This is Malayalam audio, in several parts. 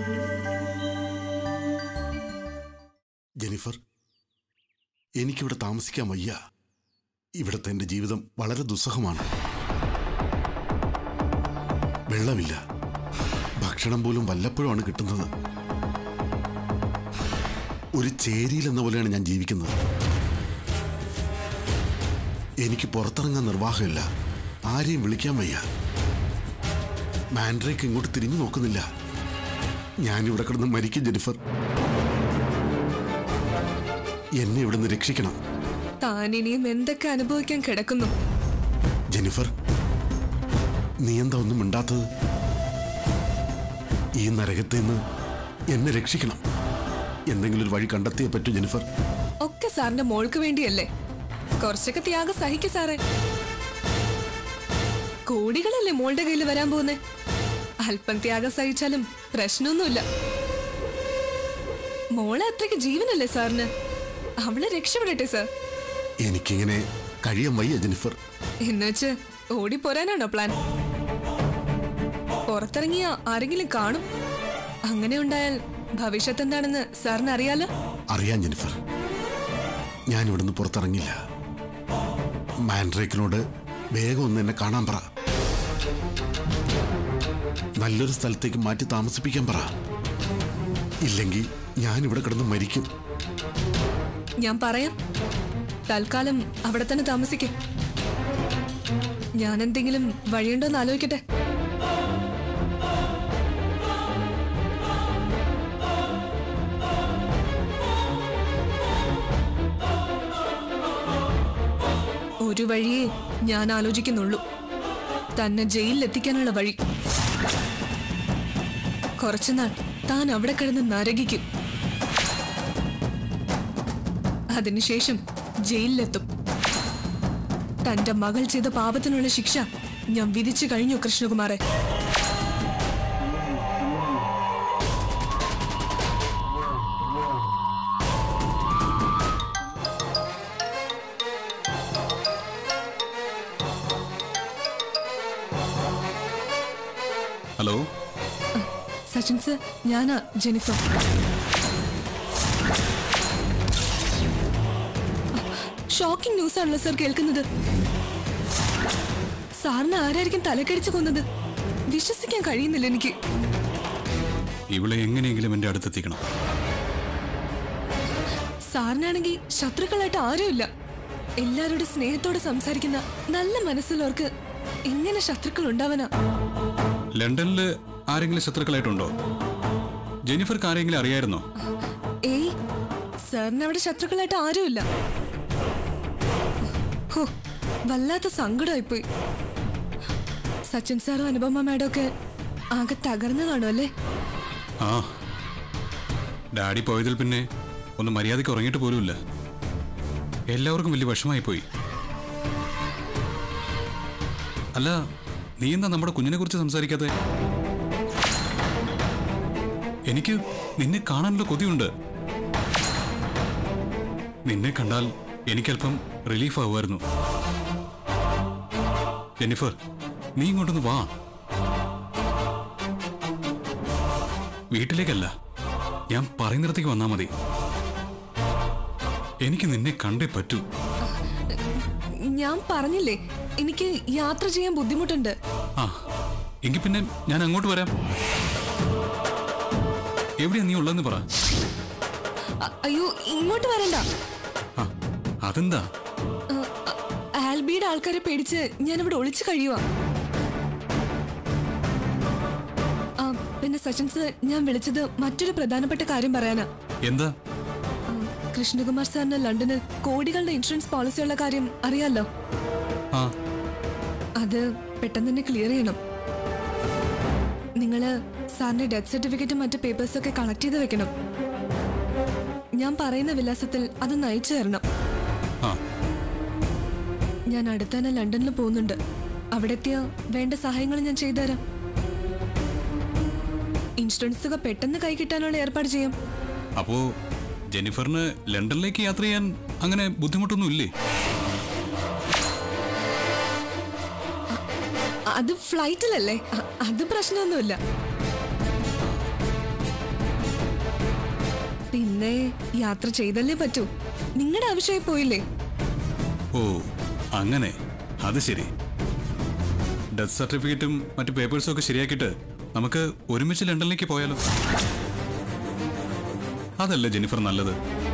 ജെനിഫർ എനിക്കിവിടെ താമസിക്കാൻ വയ്യ ഇവിടുത്തെ എൻ്റെ ജീവിതം വളരെ ദുസ്സഹമാണ് വെള്ളമില്ല ഭക്ഷണം പോലും വല്ലപ്പോഴുമാണ് കിട്ടുന്നത് ഒരു ചേരിയിൽ എന്ന പോലെയാണ് ഞാൻ ജീവിക്കുന്നത് എനിക്ക് പുറത്തിറങ്ങാൻ നിർവാഹമില്ല ആരെയും വിളിക്കാൻ വയ്യ മാൻഡ്രേക്ക് ഇങ്ങോട്ട് തിരിഞ്ഞു നോക്കുന്നില്ല ഞാനിവിടെ കിടന്ന് മരിക്കും ജെനിഫർ എന്നെ ഇവിടുന്ന് രക്ഷിക്കണം താൻ ഇനിയും എന്തൊക്കെ അനുഭവിക്കാൻ കിടക്കുന്നു ജെനിഫർ നീ എന്താ ഒന്നും മിണ്ടാത്തത് ഈ നരകത്തിൽ നിന്ന് എന്നെ രക്ഷിക്കണം എന്തെങ്കിലും ഒരു വഴി കണ്ടെത്തിയേ പറ്റൂ ജെനിഫർ ഒക്കെ സാറിന്റെ മോൾക്ക് വേണ്ടിയല്ലേ കുറച്ചൊക്കെ ത്യാഗം സഹിക്കു സാറേ കോടികളല്ലേ മോളുടെ കയ്യിൽ വരാൻ പോകുന്നേ അല്പം ത്യാഗം സഹിച്ചാലും പ്രശ്നമൊന്നുമില്ല മോളെ അത്രയ്ക്ക് ജീവനല്ലേ സാറിന് അവളെ രക്ഷപ്പെടട്ടെ സാർ എനിക്കിങ്ങനെ കഴിയാൻ വയ്യ ജെനിഫർ എന്നുവെച്ച് ഓടിപ്പോരാനാണോ പ്ലാൻ പുറത്തിറങ്ങിയ ആരെങ്കിലും കാണും അങ്ങനെ ഉണ്ടായാൽ ഭവിഷ്യത്ത് എന്താണെന്ന് സാറിന് അറിയാലോ അറിയാം ജെനിഫർ ഞാൻ ഇവിടുന്ന് പുറത്തിറങ്ങില്ല മാൻഡ്രേക്കിനോട് വേഗം ഒന്ന് എന്നെ കാണാൻ പറ നല്ലൊരു സ്ഥലത്തേക്ക് മാറ്റി താമസിപ്പിക്കാൻ പറ ഇല്ലെങ്കിൽ ഞാൻ ഇവിടെ കിടന്ന് മരിക്കും ഞാൻ പറയാം തൽക്കാലം അവിടെ തന്നെ താമസിക്കും ഞാൻ എന്തെങ്കിലും വഴിയുണ്ടോന്ന് ആലോചിക്കട്ടെ ഒരു വഴിയേ ഞാൻ ആലോചിക്കുന്നുള്ളൂ തന്നെ ജയിലിൽ എത്തിക്കാനുള്ള വഴി കുറച്ചുനാൾ താൻ അവിടെ കിടന്ന് നരകിക്കും അതിനുശേഷം ജയിലിലെത്തും തന്റെ മകൾ ചെയ്ത പാപത്തിനുള്ള ശിക്ഷ ഞാൻ വിധിച്ചു കഴിഞ്ഞു കൃഷ്ണകുമാറെ ഹലോ സച്ചിൻ സർ ഞാനാ ജെനിഫർ ഷോക്കിംഗ് ന്യൂസ് ആണല്ലോ സർ കേൾക്കുന്നത് സാറിന് ആരായിരിക്കും തലക്കടിച്ചു കൊന്നത് വിശ്വസിക്കാൻ കഴിയുന്നില്ല എനിക്ക് ഇവളെ എങ്ങനെയെങ്കിലും എൻ്റെ അടുത്തെത്തിക്കണം സാറിനാണെങ്കിൽ ശത്രുക്കളായിട്ട് ആരുമില്ല എല്ലാവരോടും സ്നേഹത്തോടെ സംസാരിക്കുന്ന നല്ല മനസ്സുള്ളവർക്ക് എങ്ങനെ ശത്രുക്കൾ ഉണ്ടാവാനാ ലണ്ടനിൽ ആരെങ്കിലും ശത്രുക്കളായിട്ടുണ്ടോ ജെനിഫർക്ക് ആരെങ്കിലും അറിയായിരുന്നോ ഏയ് സാറിന് അവിടെ ശത്രുക്കളായിട്ട് ആരുമില്ല ഹോ വല്ലാത്ത സങ്കടമായിപ്പോയി സച്ചിൻ സാറും അനുപമ മാഡം ഒക്കെ ആകെ തകർന്നു കാണുമല്ലേ ആ ഡാഡി പോയതിൽ പിന്നെ ഒന്ന് മര്യാദയ്ക്ക് ഉറങ്ങിയിട്ട് പോലുമില്ല എല്ലാവർക്കും വലിയ വിഷമായി പോയി അല്ല നീ എന്താ നമ്മുടെ കുഞ്ഞിനെ കുറിച്ച് സംസാരിക്കാതെ എനിക്ക് നിന്നെ കാണാനുള്ള കൊതിയുണ്ട് നിന്നെ കണ്ടാൽ എനിക്കല്പം റിലീഫ് ആവുമായിരുന്നു ജെനിഫർ നീ ഇങ്ങോട്ടൊന്ന് വാ വീട്ടിലേക്കല്ല ഞാൻ പറയുന്നിടത്തേക്ക് വന്നാ മതി എനിക്ക് നിന്നെ കണ്ടേ പറ്റൂ ഞാൻ പറഞ്ഞില്ലേ എനിക്ക് യാത്ര ചെയ്യാൻ ബുദ്ധിമുട്ടുണ്ട് ആ എങ്കിൽ പിന്നെ ഞാൻ അങ്ങോട്ട് വരാം എവിടെയാ നീ ഉള്ളതെന്ന് പറ അ- അയ്യോ ഇങ്ങോട്ട് വരണ്ട ആ അതെന്താ അ- അ- ആൽബിയുടെ ആൾക്കാരെ പേടിച്ച് ഞാൻ ഇവിടെ ഒളിച്ചു കഴിയുവാ ആ, പിന്നെ സച്ചിൻ സർ ഞാൻ വിളിച്ചത് മറ്റൊരു പ്രധാനപ്പെട്ട കാര്യം പറയാനാ എന്താ ആ, കൃഷ്ണകുമാർ സാറിന് ലണ്ടനിൽ കോടികളുടെ ഇൻഷുറൻസ് പോളിസിയുള്ള കാര്യം അറിയാലോ ആ അത് പെട്ടെന്ന് തന്നെ ക്ലിയർ ചെയ്യണം നിങ്ങള് സാറിന്റെ ഡെത്ത് സർട്ടിഫിക്കറ്റും മറ്റു പേപ്പേഴ്സും ഒക്കെ കളക്ട് ചെയ്ത് വെക്കണം ഞാൻ പറയുന്ന വിലാസത്തിൽ അത് നയിച്ചു തരണം ആ ഞാൻ അടുത്ത തന്നെ ലണ്ടനിൽ പോകുന്നുണ്ട് അവിടെ എത്തിയ വേണ്ട സഹായങ്ങൾ ഞാൻ ചെയ്തുതരാം ഇൻഷുറൻസ് തുക പെട്ടെന്ന് കൈ കിട്ടാനുള്ള ഏർപ്പാട് ചെയ്യാം അപ്പോ ജെനിഫറിന് ലണ്ടനിലേക്ക് യാത്ര ചെയ്യാൻ അങ്ങനെ ബുദ്ധിമുട്ടൊന്നും ഇല്ലേ അത് ഫ്ലൈറ്റിലല്ലേ അ- അത് പ്രശ്നമൊന്നുമില്ല പിന്നെ യാത്ര ചെയ്തല്ലേ പറ്റൂ നിങ്ങളുടെ ആവശ്യമായി പോയില്ലേ ഓ അങ്ങനെ അത് ശരി ഡെത്ത് സർട്ടിഫിക്കറ്റും മറ്റു പേപ്പേഴ്സും ഒക്കെ ശരിയാക്കിയിട്ട് നമുക്ക് ഒരുമിച്ച് ലണ്ടനിലേക്ക് പോയാലോ അതല്ലേ ജെനിഫർ നല്ലത്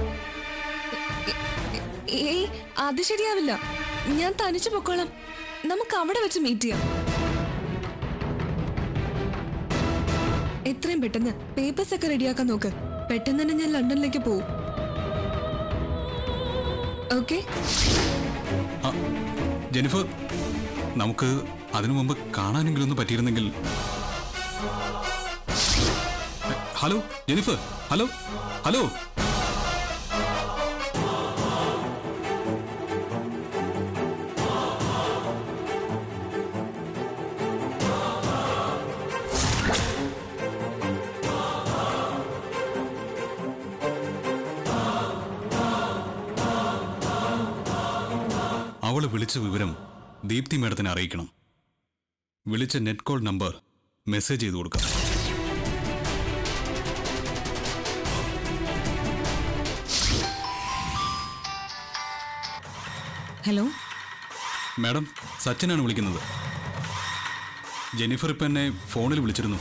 ഏയ് അത് ശരിയാവില്ല ഞാൻ തനിച്ചു പൊക്കോളാം നമുക്ക് അവിടെ വെച്ച് മീറ്റ് ചെയ്യാം എത്രയും പെട്ടെന്ന് പേപ്പേഴ്സ് ഒക്കെ റെഡിയാക്കാൻ നോക്ക് പെട്ടെന്ന് തന്നെ ഞാൻ ലണ്ടനിലേക്ക് പോവും ഓക്കെ ആ, ജെനിഫർ നമുക്ക് അതിനു മുമ്പ് കാണാനെങ്കിലും ഒന്ന് പറ്റിയിരുന്നെങ്കിൽ എ, ഹലോ ജെനിഫർ ഹലോ ഹലോ അവള് വിളിച്ച വിവരം ദീപ്തി മേഡത്തിനെ അറിയിക്കണം വിളിച്ച നെറ്റ് കോൾ നമ്പർ മെസ്സേജ് ചെയ്ത് കൊടുക്കാം ഹലോ മാഡം സച്ചിനാണ് വിളിക്കുന്നത് ജെനിഫർ ഇപ്പം എന്നെ ഫോണിൽ വിളിച്ചിരുന്നു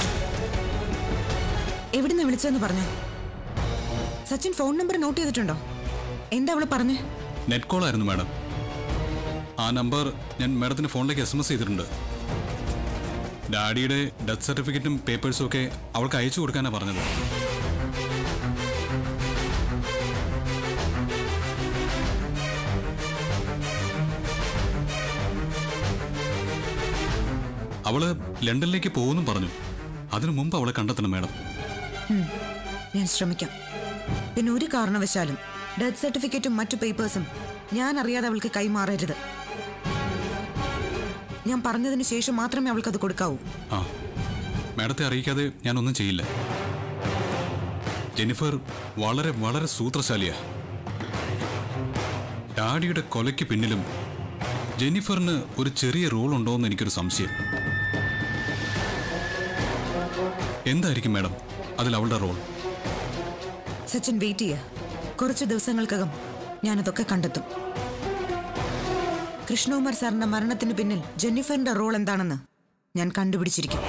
എവിടുന്ന് വിളിച്ചതെന്ന് പറഞ്ഞു സച്ചിൻ ഫോൺ നമ്പർ നോട്ട് ചെയ്തിട്ടുണ്ടോ എന്താ അവള് പറഞ്ഞേ നെറ്റ് കോൾ ആയിരുന്നു മാഡം ആ നമ്പർ ഞാൻ മാഡത്തിന്റെ ഫോണിലേക്ക് എസ് എം എസ് ചെയ്തിട്ടുണ്ട് ഡാഡിയുടെ ഡെത്ത് സർട്ടിഫിക്കറ്റും പേപ്പേഴ്സും ഒക്കെ അവൾക്ക് അയച്ചു കൊടുക്കാനാണ് പറഞ്ഞത് അവള് ലണ്ടനിലേക്ക് പോകുമെന്നും പറഞ്ഞു അതിനു മുമ്പ് അവളെ കണ്ടെത്തണം മാഡം ഞാൻ ശ്രമിക്കാം പിന്നെ ഒരു കാരണവശാലും ഡെത്ത് സർട്ടിഫിക്കറ്റും മറ്റു പേപ്പേഴ്സും ഞാൻ അറിയാതെ അവൾക്ക് കൈമാറരുത് ഞാൻ പറഞ്ഞതിന് ശേഷം മാത്രമേ അവൾക്ക് അത് കൊടുക്കാവൂ ആ മാഡത്തെ അറിയിക്കാതെ ഞാനൊന്നും ചെയ്യില്ല ജെനിഫർ വളരെ വളരെ സൂത്രശാലിയാ ഡാഡിയുടെ കൊലയ്ക്ക് പിന്നിലും ജെനിഫറിന് ഒരു ചെറിയ റോൾ ഉണ്ടോ എന്ന് എനിക്കൊരു സംശയം എന്തായിരിക്കും മാഡം അതിൽ അവളുടെ റോൾ സച്ചിൻ വെയിറ്റ് ചെയ്യുക കുറച്ച് ദിവസങ്ങൾക്കകം ഞാനതൊക്കെ കണ്ടെത്തും കൃഷ്ണകുമാർ സാറിന്റെ മരണത്തിന് പിന്നിൽ ജെന്നിഫറിന്റെ റോൾ എന്താണെന്ന് ഞാൻ കണ്ടുപിടിച്ചിരിക്കും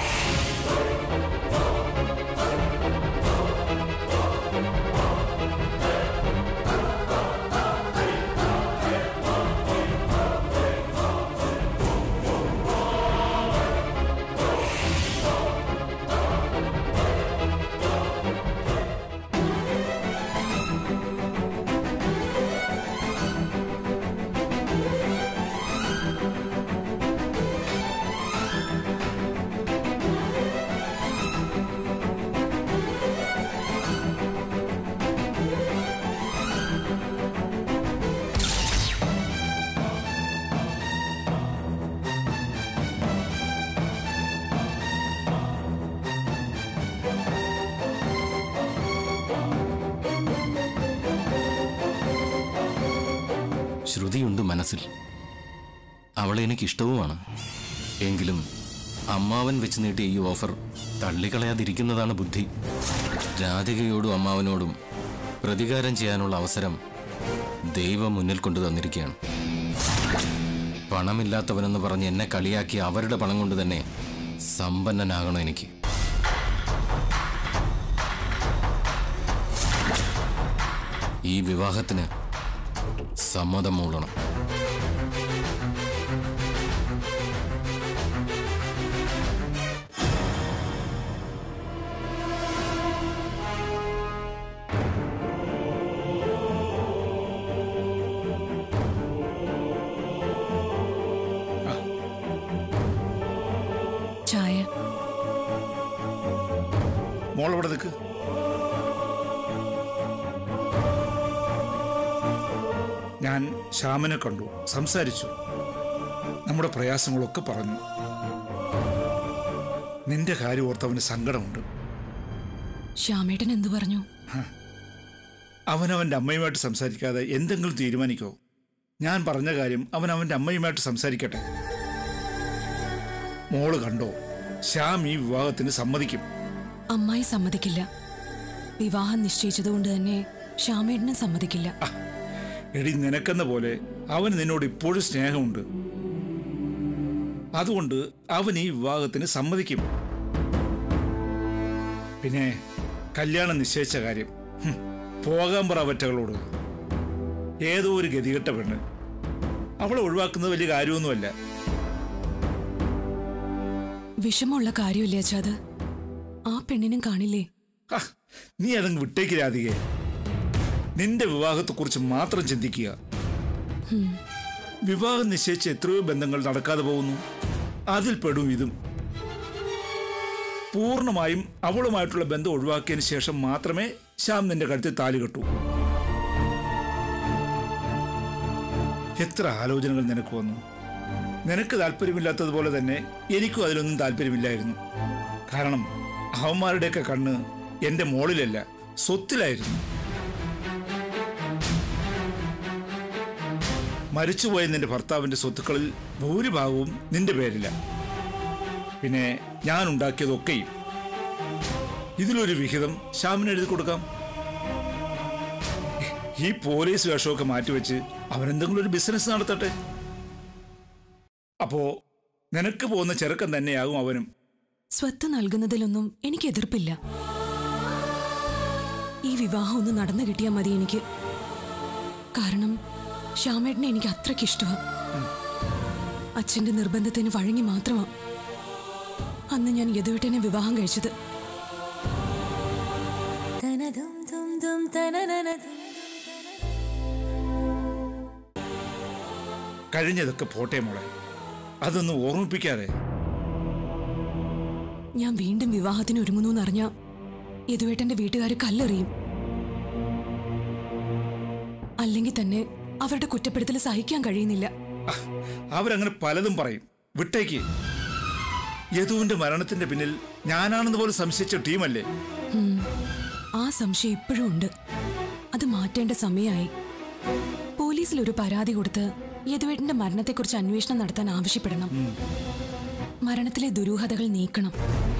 ശ്രുതിയുണ്ട് മനസ്സിൽ അവളെ എനിക്ക് ഇഷ്ടവുമാണ് എങ്കിലും അമ്മാവൻ വെച്ച് നീട്ടിയ ഈ ഓഫർ തള്ളിക്കളയാതിരിക്കുന്നതാണ് ബുദ്ധി രാധികയോടും അമ്മാവനോടും പ്രതികാരം ചെയ്യാനുള്ള അവസരം ദൈവം മുന്നിൽ കൊണ്ടു തന്നിരിക്കുകയാണ് പണമില്ലാത്തവനെന്ന് പറഞ്ഞ് എന്നെ കളിയാക്കി അവരുടെ പണം കൊണ്ട് തന്നെ സമ്പന്നനാകണം എനിക്ക് ഈ വിവാഹത്തിന് സമ്മതം മൂളണം ചായ മോൾ ഇവിടെ നിൽക്ക് ഞാൻ ശ്യാമനെ കണ്ടു സംസാരിച്ചു നമ്മുടെ പ്രയാസങ്ങളൊക്കെ പറഞ്ഞു നിന്റെ കാര്യം ഓർത്തവന് സങ്കടമുണ്ട് ശ്യാമേട്ടൻ എന്തു പറഞ്ഞു അവൻ അവൻ്റെ അമ്മയുമായിട്ട് സംസാരിക്കാതെ എന്തെങ്കിലും തീരുമാനിക്കോ ഞാൻ പറഞ്ഞ കാര്യം അവൻ അവൻ്റെ അമ്മയുമായിട്ട് സംസാരിക്കട്ടെ മോള് കണ്ടോ ശ്യാം ഈ വിവാഹത്തിന് സമ്മതിക്കും അമ്മായി സമ്മതിക്കില്ല വിവാഹം നിശ്ചയിച്ചതുകൊണ്ട് തന്നെ ശ്യാമേട്ടനും സമ്മതിക്കില്ല എടി നിനക്കെന്ന പോലെ അവന് നിന്നോട് ഇപ്പോഴും സ്നേഹമുണ്ട് അതുകൊണ്ട് അവൻ ഈ വിവാഹത്തിന് സമ്മതിക്കും പിന്നെ കല്യാണം നിശ്ചയിച്ച കാര്യം ഹും, പോകാൻ പറ അവറ്റകളോട് ഏതോ ഒരു ഗതികെട്ട പെണ്ണ് അവളെ ഒഴിവാക്കുന്നത് വലിയ കാര്യമൊന്നുമല്ല വിഷമമുള്ള കാര്യമില്ലേ അച്ഛാ അത് ആ പെണ്ണിനും കാണില്ലേ ഹ, നീ അതങ്ങ് വിട്ടേക്ക് രാധികെ നിന്റെ വിവാഹത്തെക്കുറിച്ച് മാത്രം ചിന്തിക്കുക വിവാഹം നിശ്ചയിച്ച് എത്രയോ ബന്ധങ്ങൾ നടക്കാതെ പോകുന്നു അതിൽ പെടും ഇതും പൂർണ്ണമായും അവളുമായിട്ടുള്ള ബന്ധം ഒഴിവാക്കിയതിന് ശേഷം മാത്രമേ ശ്യാം നിന്റെ കഴുത്തിൽ താലി കെട്ടൂ എത്ര ആലോചനകൾ നിനക്ക് വന്നു നിനക്ക് താല്പര്യമില്ലാത്തതുപോലെ തന്നെ എനിക്കും അതിലൊന്നും താല്പര്യമില്ലായിരുന്നു കാരണം അവന്മാരുടെയൊക്കെ കണ്ണ് എന്റെ മോളിലല്ല സ്വത്തിലായിരുന്നു മരിച്ചുപോയ നിന്റെ ഭർത്താവിന്റെ സ്വത്തുക്കളിൽ ഭൂരിഭാഗവും നിന്റെ പേരില്ല പിന്നെ ഞാൻ ഉണ്ടാക്കിയതൊക്കെയും ഇതിലൊരു വിഹിതം ശ്യാമിന് എഴുതി കൊടുക്കാം ഈ പോലീസ് വേഷമൊക്കെ മാറ്റിവെച്ച് അവനെന്തെങ്കിലും ഒരു ബിസിനസ് നടത്തട്ടെ അപ്പോ നിനക്ക് പോകുന്ന ചെറുക്കൻ തന്നെയാകും അവനും സ്വത്ത് നൽകുന്നതിലൊന്നും എനിക്ക് എതിർപ്പില്ല ഈ വിവാഹം ഒന്ന് നടന്നു കിട്ടിയാൽ മതി എനിക്ക് കാരണം ശ്യാമേട്ടനെ എനിക്ക് അത്രയ്ക്ക് ഇഷ്ടമാണ് അച്ഛന്റെ നിർബന്ധത്തിന് വഴങ്ങി മാത്രമാ അന്ന് ഞാൻ യദുവേട്ടനെ വിവാഹം കഴിച്ചത് കഴിഞ്ഞതൊക്കെ പോട്ടെ മോളെ അതൊന്നും ഓർമ്മിപ്പിക്കാതെ ഞാൻ വീണ്ടും വിവാഹത്തിന് ഒരുങ്ങുന്നു എന്നറിഞ്ഞ യദുവേട്ടന്റെ വീട്ടുകാർ കല്ലെറിയും അല്ലെങ്കിൽ തന്നെ അവരുടെ കുറ്റപ്പെടുത്തൽ സഹിക്കാൻ കഴിയുന്നില്ല അഹ്, അവരങ്ങനെ പലതും പറയും വിട്ടേക്ക് യദുവിന്റെ മരണത്തിന്റെ പിന്നിൽ ഞാനാണെന്ന് പോലും സംശയിച്ച ടീമല്ലേ ആ സംശയം ഇപ്പോഴും ഉണ്ട് അത് മാറ്റേണ്ട സമയമായി പോലീസിൽ ഒരു പരാതി കൊടുത്ത് യദുവേട്ടന്റെ മരണത്തെക്കുറിച്ച് അന്വേഷണം നടത്താൻ ആവശ്യപ്പെടണം മരണത്തിലെ ദുരൂഹതകൾ നീക്കണം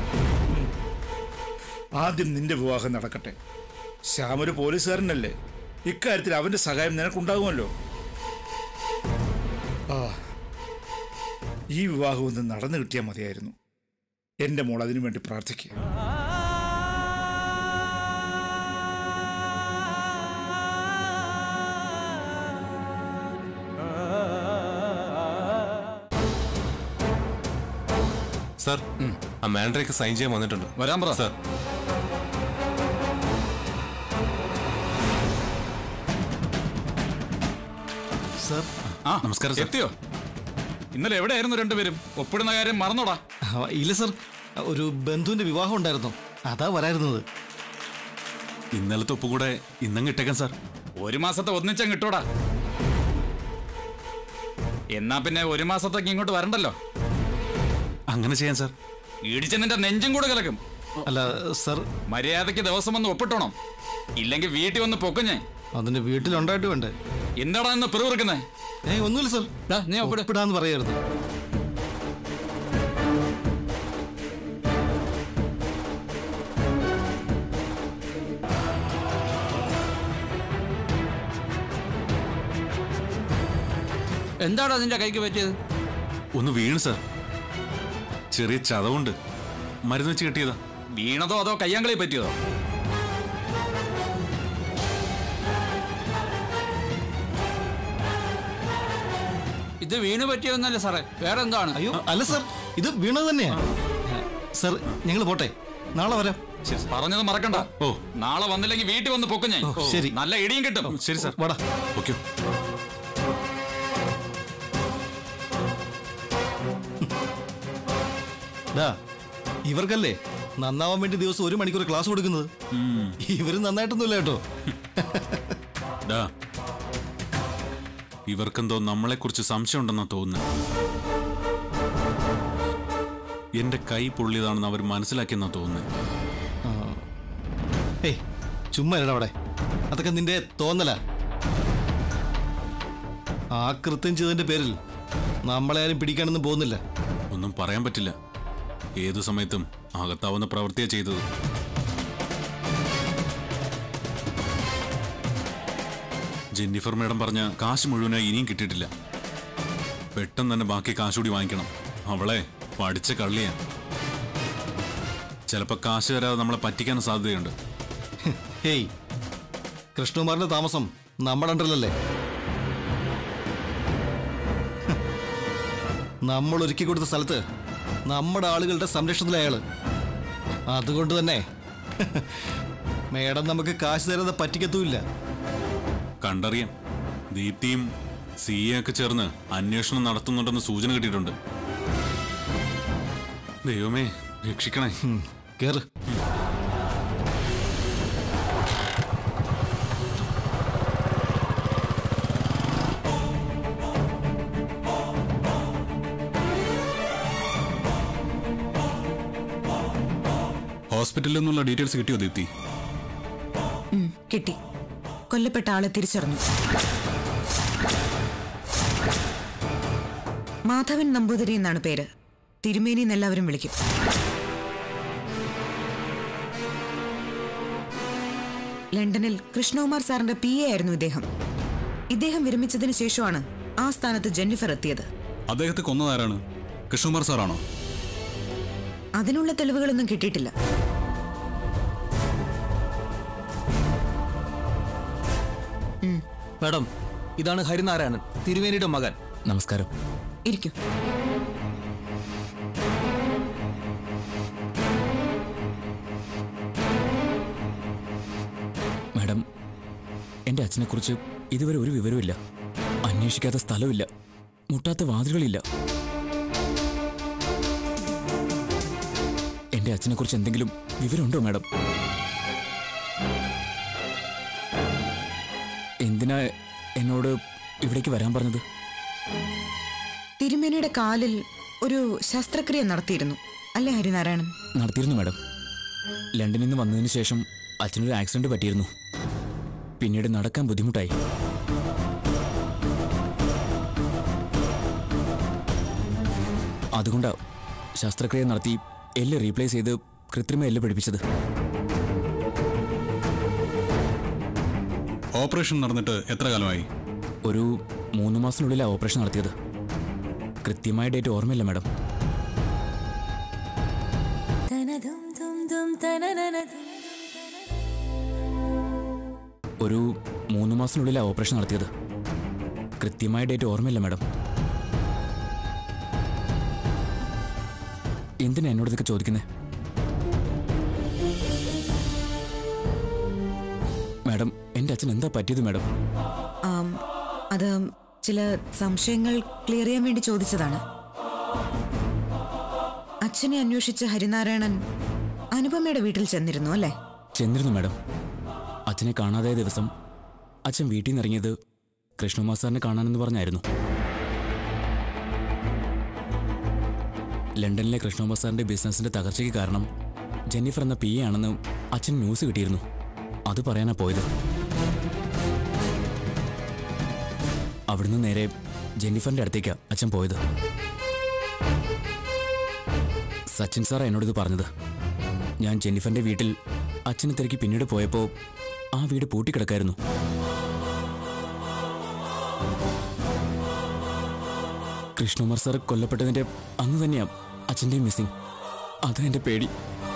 ആദ്യം നിന്റെ വിവാഹം നടക്കട്ടെ ശ്യാം ഒരു പോലീസുകാരനല്ലേ ഇക്കാര്യത്തിൽ അവന്റെ സഹായം നിനക്കുണ്ടാകുമല്ലോ ആ ഈ വിവാഹം ഒന്ന് നടന്നു കിട്ടിയാൽ മതിയായിരുന്നു എന്റെ മോൾ അതിനു വേണ്ടി പ്രാർത്ഥിക്കുക സാർ ആ മാൻഡറേക്ക് സൈൻ ചെയ്യാൻ വന്നിട്ടുണ്ട് വരാൻ പറ സാർ സർ ആ നമസ്കാരം, സർ. എത്തിയോ ഇന്നലെ എവിടെയായിരുന്നു രണ്ടുപേരും ഒപ്പിടുന്ന കാര്യം മറന്നോടാ ആ, ഇല്ല സർ ഒരു ബന്ധുവിന്റെ വിവാഹം ഉണ്ടായിരുന്നു അതാ വരായിരുന്നത് ഇന്നലത്തെ ഒപ്പ് കൂടെ ഇന്നങ്ങ് ഇട്ടേക്കാം സാർ ഒരു മാസത്തെ ഒന്നിച്ചങ്ങ് ഇട്ടോടാ എന്നാ പിന്നെ ഒരു മാസത്തേക്ക് ഇങ്ങോട്ട് വരണ്ടല്ലോ അങ്ങനെ ചെയ്യാൻ സാർ ഇടിച്ച് നിന്റെ നെഞ്ചും കൂടെ കലക്കും അല്ല സർ മര്യാദയ്ക്ക് ദിവസം വന്ന് ഒപ്പിട്ടോണം ഇല്ലെങ്കിൽ വീട്ടിൽ വന്ന് പൊക്കുഞ്ഞേ അതിന്റെ വീട്ടിലുണ്ടായിട്ട് വേണ്ടേ എന്താടാ നിന്ന് പിറുവിറുക്കുന്നേ ഏയ് ഒന്നുമില്ല സർ ദാ, നീ ഒപ്പിട്. ഒപ്പിടാന്ന് പറയായിരുന്നു എന്താടാ നിന്റെ കൈക്ക് പറ്റിയത് ഒന്ന് വീണ് സാർ ചെറിയ ചതവുണ്ട് മരുന്ന് വെച്ച് കെട്ടിയതാ വീണതോ അതോ കയ്യാങ്കളി പറ്റിയതോ ഇത് വീണ് പറ്റിയതൊന്നല്ല സാറേ വേറെ എന്താണ് അയ്യോ അല്ല സർ ഇത് വീണത് തന്നെയാ സർ ഞങ്ങൾ പോട്ടെ നാളെ വരാം പറഞ്ഞത് മറക്കണ്ട ഓ. നാളെ വന്നില്ലെങ്കിൽ വീട്ടിൽ വന്ന് പൊക്കുഞ്ഞേ ശരി. നല്ല ഇടിയും കിട്ടും ശരി സാർ വാടാ ഓക്കെ ഡാ ഇവർക്കല്ലേ നന്നാവാൻ വേണ്ടി ദിവസം ഒരു മണിക്കൂർ ക്ലാസ് കൊടുക്കുന്നത് ഇവര് നന്നായിട്ടൊന്നുമില്ല കേട്ടോ ഡാ ഇവർക്കെന്തോ നമ്മളെക്കുറിച്ച് സംശയമുണ്ടെന്നാ തോന്നുന്നത് എന്റെ കൈ പൊള്ളിയതാണെന്ന് അവർ മനസ്സിലാക്കിയെന്നാ തോന്നുന്നത് ഏയ് ചുമ്മാ ഇരടാ അവിടെ അതൊക്കെ നിന്റെ തോന്നല ആ കൃത്യം ചെയ്തതിന്റെ പേരിൽ നമ്മളെ ആരും പിടിക്കാനൊന്നും പോകുന്നില്ല ഒന്നും പറയാൻ പറ്റില്ല ഏതു സമയത്തും അകത്താവുന്ന പ്രവൃത്തിയാ ചെയ്തത് ജെന്നിഫർ മേഡം പറഞ്ഞ കാശ് മുഴുവനായി ഇനിയും കിട്ടിയിട്ടില്ല പെട്ടെന്ന് തന്നെ ബാക്കി കാശ് കൂടി വാങ്ങിക്കണം അവളെ പഠിച്ച കള്ളിയാ ചിലപ്പോ കാശ് തരാതെ നമ്മളെ പറ്റിക്കാൻ സാധ്യതയുണ്ട് ഹേയ് കൃഷ്ണകുമാറിന്റെ താമസം നമ്മുടെ അണ്ടറിലല്ലേ നമ്മൾ ഒരുക്കി കൊടുത്ത സ്ഥലത്ത് നമ്മുടെ ആളുകളുടെ സംരക്ഷണത്തിലെ അയാള് അതുകൊണ്ട് തന്നെ മേഡം നമുക്ക് കാശ് തരാതെ പറ്റിക്കത്തുമില്ല കണ്ടറിയാം ദീപ്തിയും സി എ ഒക്കെ ചേർന്ന് അന്വേഷണം നടത്തുന്നുണ്ടെന്ന് സൂചന കിട്ടിയിട്ടുണ്ട് ദൈവമേ രക്ഷിക്കണേ കേറ് ഹോസ്പിറ്റലിൽ നിന്നുള്ള ഡീറ്റെയിൽസ് കിട്ടിയോ ദീപ്തി ഉം, കിട്ടി കൊല്ലപ്പെട്ട ആളെ തിരിച്ചറിഞ്ഞു മാധവൻ നമ്പൂതിരി എന്നാണ് പേര് തിരുമേനി എന്നെല്ലാവരും വിളിക്കും ലണ്ടനിൽ കൃഷ്ണകുമാർ സാറിന്റെ പി എ ആയിരുന്നു ഇദ്ദേഹം ഇദ്ദേഹം വിരമിച്ചതിന് ശേഷമാണ് ആ സ്ഥാനത്ത് ജെന്നിഫർ എത്തിയത് അദ്ദേഹത്തെ കൊന്നതാരാണ് കൃഷ്ണകുമാർ സാറാണോ അതിനുള്ള തെളിവുകളൊന്നും കിട്ടിയിട്ടില്ല മാഡം ഇതാണ് ഹരിനാരായണൻ തിരുവേനിയുടെ മകൻ നമസ്കാരം ഇരിക്കും മാഡം എൻ്റെ അച്ഛനെക്കുറിച്ച് ഇതുവരെ ഒരു വിവരവുമില്ല അന്വേഷിക്കാത്ത സ്ഥലമില്ല മുട്ടാത്ത വാതിലുകളില്ല എൻ്റെ അച്ഛനെക്കുറിച്ച് എന്തെങ്കിലും വിവരമുണ്ടോ മാഡം എന്തിനാ എന്നോട് ഇവിടേക്ക് വരാൻ പറഞ്ഞത് തിരുമേനിയുടെ കാലിൽ ഒരു ശസ്ത്രക്രിയ നടത്തിയിരുന്നു അല്ലേ ഹരിനാരായണൻ നടത്തിയിരുന്നു മാഡം ലണ്ടനിൽ നിന്ന് വന്നതിന് ശേഷം അച്ഛനൊരു ആക്സിഡന്റ് പറ്റിയിരുന്നു പിന്നീട് നടക്കാൻ ബുദ്ധിമുട്ടായി അതുകൊണ്ടാ ശസ്ത്രക്രിയ നടത്തി എല്ല് റീപ്ലേസ് ചെയ്ത് കൃത്രിമ എല്ല് പിടിപ്പിച്ചത് ഓപ്പറേഷൻ നടന്നിട്ട് എത്ര കാലമായി ഒരു മൂന്ന് മാസത്തിനുള്ളിലാണ് ഓപ്പറേഷൻ നടത്തിയത് കൃത്യമായ ഡേറ്റ് ഓർമ്മയില്ല മാഡം ഒരു മൂന്ന് മാസത്തിനുള്ളിലാണ് ഓപ്പറേഷൻ നടത്തിയത് കൃത്യമായ ഡേറ്റ് ഓർമ്മയില്ല മാഡം എന്തിനാ എന്നോട് ഇതൊക്കെ ചോദിക്കുന്നത് മാഡം എൻ്റെ അച്ഛൻ എന്താ പറ്റിയത് മാഡം ആം, അത് ചില സംശയങ്ങൾ ക്ലിയർ ചെയ്യാൻ വേണ്ടി ചോദിച്ചതാണ് അച്ഛനെ അന്വേഷിച്ച് ഹരിനാരായണൻ അനുപമയുടെ വീട്ടിൽ ചെന്നിരുന്നു അല്ലേ ചെന്നിരുന്നു മാഡം അച്ഛനെ കാണാതായ ദിവസം അച്ഛൻ വീട്ടിൽ നിന്ന് ഇറങ്ങിയത് കൃഷ്ണകുമാർ സാറിനെ കാണാനെന്ന് പറഞ്ഞായിരുന്നു ലണ്ടനിലെ കൃഷ്ണകുമാർ സാറിന്റെ ബിസിനസിന്റെ തകർച്ചയ്ക്ക് കാരണം ജെന്നിഫർ എന്ന പി എ ആണെന്ന് അച്ഛൻ ന്യൂസ് കിട്ടിയിരുന്നു അത് പറയാനാ പോയത് അവിടുന്ന് നേരെ ജെന്നിഫറിന്റെ അടുത്തേക്കാ അച്ഛൻ പോയത് സച്ചിൻ സാറാ എന്നോടിത് പറഞ്ഞത് ഞാൻ ജെന്നിഫറിന്റെ വീട്ടിൽ അച്ഛനെ തിരക്കി പിന്നീട് പോയപ്പോൾ ആ വീട് പൂട്ടിക്കിടക്കായിരുന്നു കൃഷ്ണകുമാർ സാർ കൊല്ലപ്പെട്ടതിന്റെ അന്ന് തന്നെയാ അച്ഛൻ്റെയും മിസ്സിങ് അതാ എൻ്റെ പേടി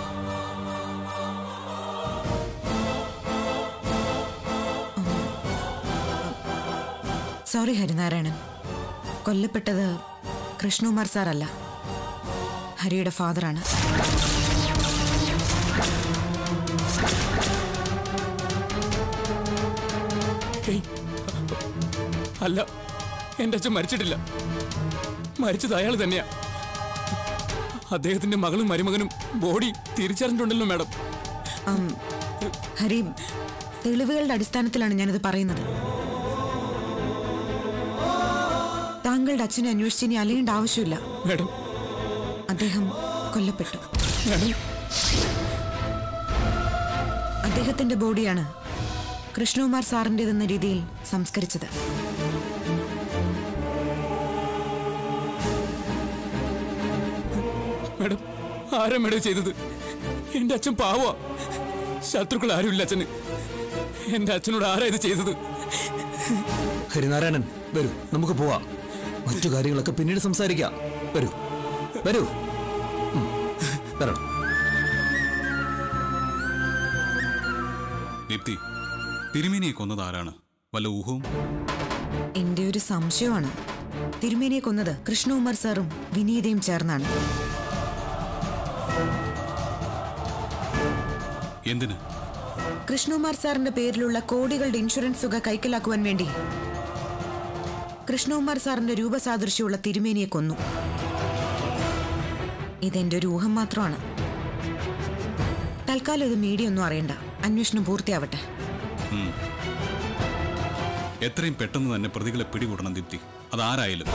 സോറി ഹരിനാരായണൻ കൊല്ലപ്പെട്ടത് കൃഷ്ണകുമാർ സാറല്ല ഹരിയുടെ ഫാദറാണ് ഏയ്, അല്ല എൻ്റെ അച്ഛൻ മരിച്ചിട്ടില്ല മരിച്ചത് അയാൾ തന്നെയാ അദ്ദേഹത്തിന്റെ മകളും മരുമകനും ബോഡി തിരിച്ചറിഞ്ഞിട്ടുണ്ടല്ലോ മാഡം ആം, ഹരി തെളിവുകളുടെ അടിസ്ഥാനത്തിലാണ് ഞാനിത് പറയുന്നത് താങ്കളുടെ അച്ഛനെ അന്വേഷിച്ച് ഇനി അലയേണ്ട ആവശ്യമില്ല മാഡം അദ്ദേഹം കൊല്ലപ്പെട്ടു മാഡം അദ്ദേഹത്തിന്റെ ബോഡിയാണ് കൃഷ്ണകുമാർ സാറിൻ്റെതെന്ന രീതിയിൽ സംസ്കരിച്ചത് മാഡം ആരാ മാഡം ചെയ്തത് എന്റെ അച്ഛൻ പാവ ശത്രുക്കൾ ആരുമില്ല അച്ഛന് എന്റെ അച്ഛനോട് ആരാ ഇത് ചെയ്തത് ഹരിനാരായണൻ വരൂ നമുക്ക് പോവാം മറ്റു കാര്യങ്ങളൊക്കെ പിന്നീട് സംസാരിക്കാം വരൂ വരൂ ഉം, വരണം ദീപ്തി തിരുമേനിയെ കൊന്നത് ആരാണ് വല്ല ഊഹവും എന്റെ ഒരു സംശയമാണ് തിരുമേനിയെ കൊന്നത് കൃഷ്ണകുമാർ സാറും വിനീതയും ചേർന്നാണ് എന്തിന് കൃഷ്ണകുമാർ സാറിന്റെ പേരിലുള്ള കോടികളുടെ ഇൻഷുറൻസ് തുക കൈക്കലാക്കുവാൻ വേണ്ടി കൃഷ്ണകുമാർ സാറിന്റെ രൂപസാദൃശ്യമുള്ള തിരുമേനിയെ കൊന്നു ഇതെന്റെ ഒരു ഊഹം മാത്രമാണ് തൽക്കാലം ഇത് മീഡിയ ഒന്നും അറിയണ്ട അന്വേഷണം പൂർത്തിയാവട്ടെ ഉം. എത്രയും പെട്ടെന്ന് തന്നെ പ്രതികളെ പിടികൂടണം ദീപ്തി അതാരായാലും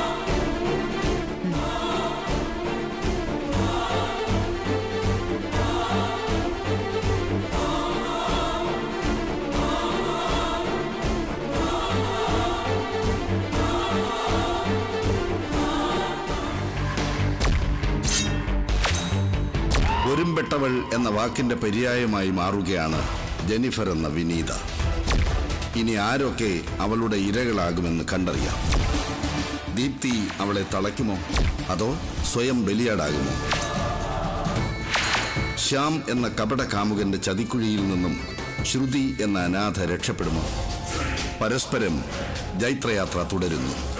ഒരുമ്പെട്ടവൾ എന്ന വാക്കിന്റെ പര്യായമായി മാറുകയാണ് ജെനിഫർ എന്ന വിനീത ഇനി ആരൊക്കെ അവളുടെ ഇരകളാകുമെന്ന് കണ്ടറിയാം ദീപ്തി അവളെ തളയ്ക്കുമോ അതോ സ്വയം ബലിയാടാകുമോ ശ്യാം എന്ന കപട കാമുകന്റെ ചതിക്കുഴിയിൽ നിന്നും ശ്രുതി എന്ന അനാഥ രക്ഷപ്പെടുമോ പരസ്പരം ജൈത്രയാത്ര തുടരുന്നു